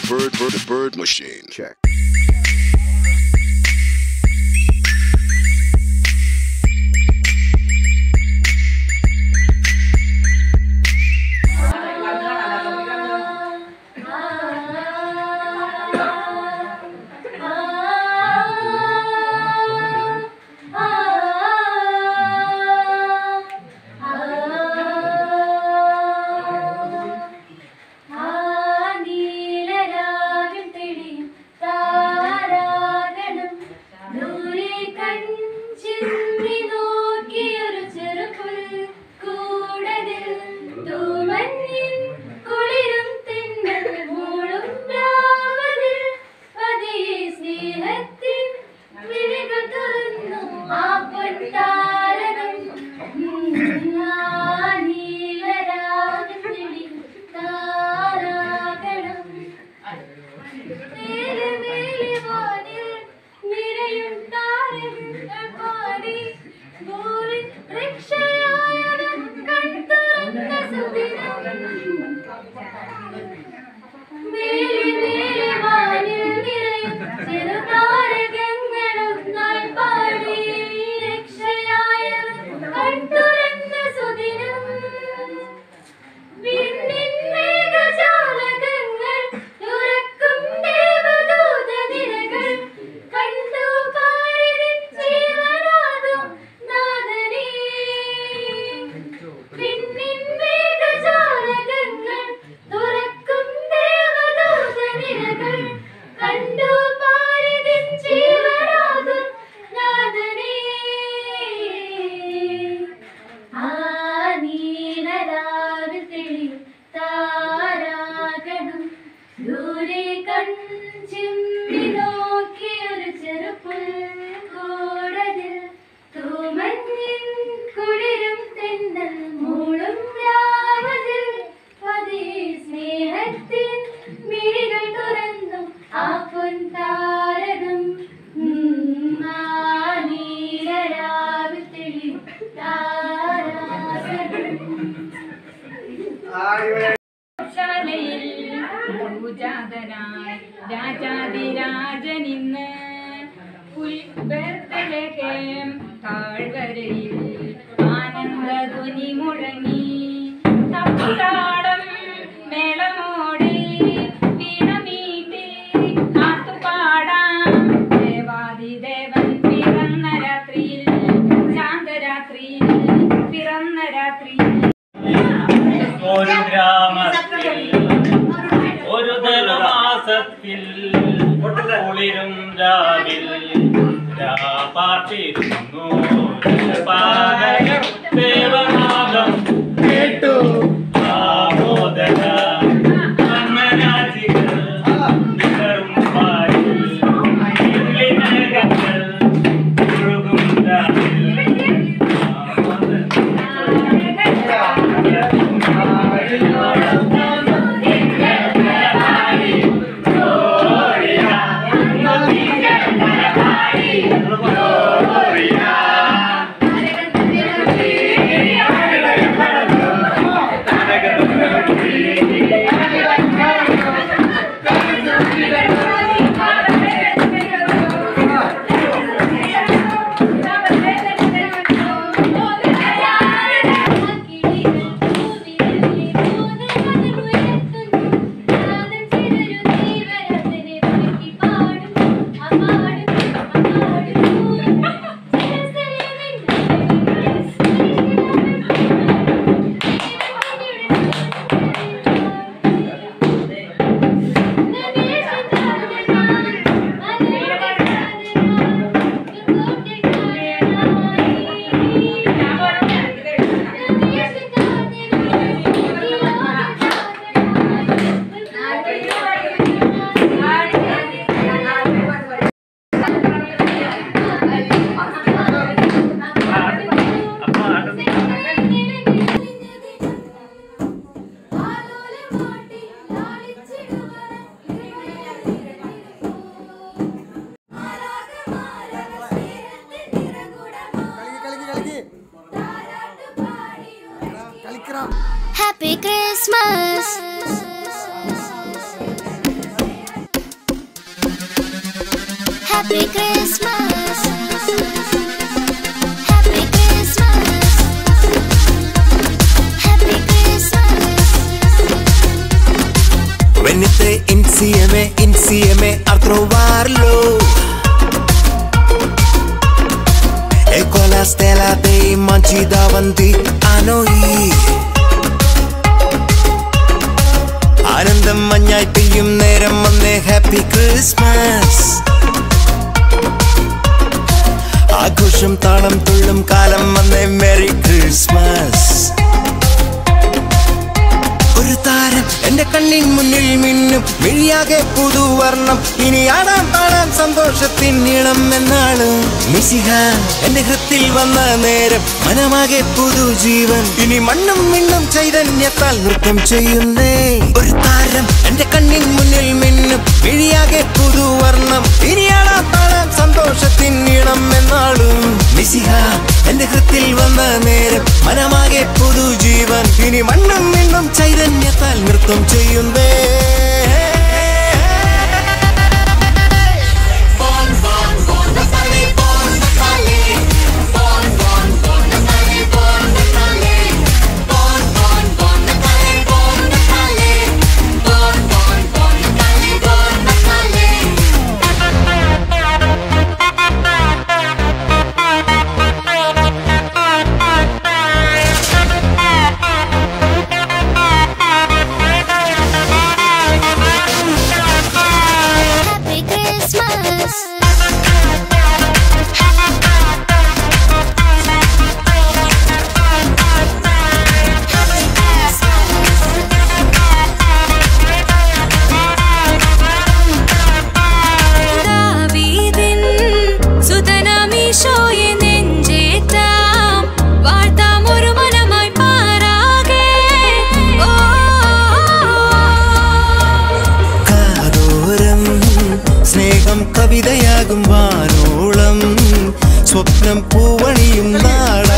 bird, bird, bird machine. Check. നീലരാഗം തെളിയും താരാഗണം ദൂരെ കൺചിമ്മി നോക്കിയൊരു ചെറുപുൽ കൂടതിൽ തൂമഞ്ഞിൻ കുളിരും തെന്നൽ മൂളും രാവതിൽ പതിയെ സ്നേഹത്തിൻ വിഴികൾ തുറന്നു ആ പൊൻതാരകം ആ നീലരാഗം തെളിയും താരാഗണം മേലെ മേലെ വാനിൽ നിറയും താരങ്ങൾ പാടി ഭൂവിൻ രക്ഷയായവൻ കൺതുറന്ന സുദിനം മേലെ മേലെ വാനിൽ നിറയും ചെറുതാരകങ്ങളൊന്നായി പാടി രക്ഷയായവൻ കൺതുറന്ന സുദിനം വിണ്ണിൻ മേഘജാലകങ്ങൾ തുറക്കും ദേവദൂതനിരകൾ കണ്ടു പാരിതിൻ ജീവനാദം നാദനേ. വിണ്ണിൻ മേഘജാലകങ്ങൾ തുറക്കും ദേവദൂതനിരകൾ കണ്ടു പാരിതിൻ ജീവനാദം നാദനേ. ആ നീലരാവിൽ തെളിയും താരാഗണം ദൂരെ കൺചിമ്മി നോക്കിയൊരു ചെറുപ്പുൽ കൂടതിൽ തൂമഞ്ഞിൻ കുളിരും തെന്നൽ മൂളും രാവതിൽ പതിയെ സ്നേഹത്തിൻ മിഴികൾ തുറന്നു ആ പൊൻതാരകം ഉം, ആ നീലരാവിൽ തെളിയും താരാഗണം ശാലയിൽ പൂജാതനായി രാജാതിരാജനിന്ന് പുൽബർത്തലകം താഴ്വരയിൽ ആനന്ദധ്വനി മുഴങ്ങി തപ്പുതാടം മേളമോടെ വീണമീട്ടി കാത്തുപാടാം ദേവാദിദേവൻ പിറന്ന രാത്രിയിൽ ശാന്തരാത്രിയിൽ പിറന്ന രാത്രിയിൽ ഒരു ഗ്രാമത്തിൽ ഒരു ധനുമാസത്തിൽ കുളിരും രാവിൽ പാട്ടിരുന്നു ദേവനാദം കേട്ടു ആമോദന കണ്ണനാജികൾ വിതറും പാരിൽ ഇല്ലിനകങ്ങൾ ഒഴുകും രാവിൽ ും Happy Christmas. Happy Christmas. Happy Christmas. Venite insieme, insieme a trovarlo. E con la stella dei manci davanti a noi. ആനന്ദം മഞ്ഞായി പെയ്യും നേരം വന്നേ ഹാപ്പി ക്രിസ്മസ് ആഘോഷം താളം തുള്ളും കാലം വന്നേ മെറി ക്രിസ്മസ് ഒരു താരം എന്റെ കണ്ണിൻ മുന്നിൽ മിന്നും മിഴിയാകെ പുതുവർണ്ണം ഇനി ആടാം പാടാം സന്തോഷത്തിൻ നീളം എന്നാണ് മിസിഹ എന്റെ ഹൃത്തിൽ വന്ന നേരം മനമാകെ പുതുജീവൻ ഇനി മണ്ണും മിണ്ണും ചൈതന്യത്താൽ നൃത്തം ചെയ്യുന്നേ ഒരു താരം എന്റെ കണ്ണിൻ മുന്നിൽ മിന്നും മിഴിയാകെ പുതുവർണ്ണം ഇനി ആടാം പാടാം സന്തോഷത്തിൻ നീളം എന്നാളും മിസിഹ എന്റെ ഹൃത്തിൽ വന്ന നേരം മനമാകെ പുതുജീവൻ ഇനി മണ്ണും മിണ്ണും ചൈതന്യത്താൽ നൃത്തം ചെയ്യുന്നേ Happy Christmas. Happy ദാവീദിൻ സുതനാമീശോയെ നെഞ്ചേറ്റാം വാഴ്ത്താം ഒരു മനമായി പാരാകെ ഓ കാതോരം സ്നേഹം കവിതയാകും വാനോളം സ്വപ്നം പൂവണിയും നാള